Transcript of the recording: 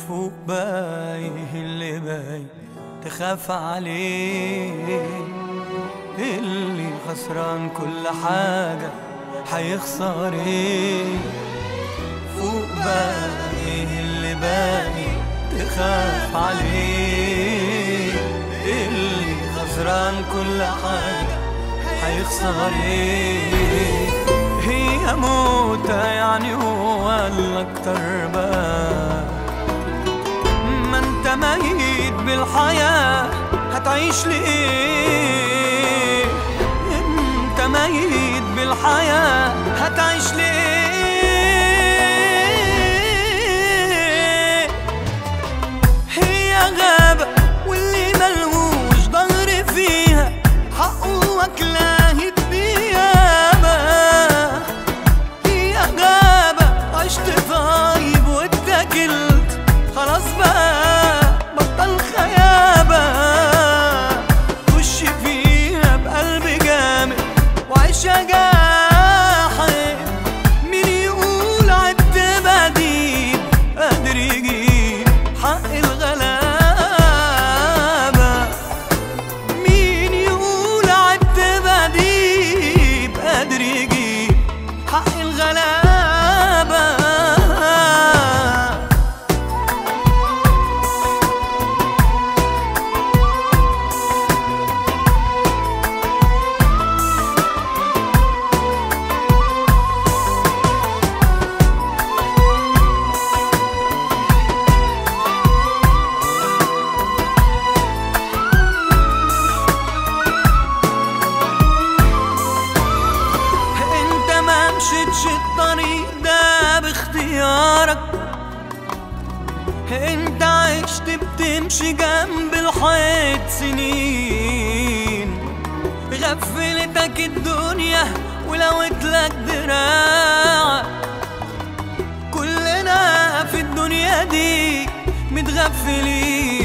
فوق بايه اللي باي تخاف عليه اللي خسران كل حاجة حيخسر ايه فوق بايه اللي باقي تخاف عليه اللي خسران كل حاجة حيخسر ايه هي موتة يعني هو الأكتر بقى ما انت ميت بالحياة هتعيش لإيه انت ميت بالحياة هتعيش لإيه هي غابة واللي ملهوش ضهر فيها حقه وكلاه الديابة هي غابة عشت طيب واتكلت خلاص بقى بطل خيابة خش فيها بقلب جامد وعيشها جاحد مين يقول عدت بديل قادر يجيب حق الغلابة مين يقول عدت بديل قادر يجيب حق الغلابة انت ما مشيتش الطريق ده باختيارك انت عشت بتمشي جنب الحيط سنين غفلتك الدنيا ولوت لك دراعك كلنا في الدنيا دي متغفلين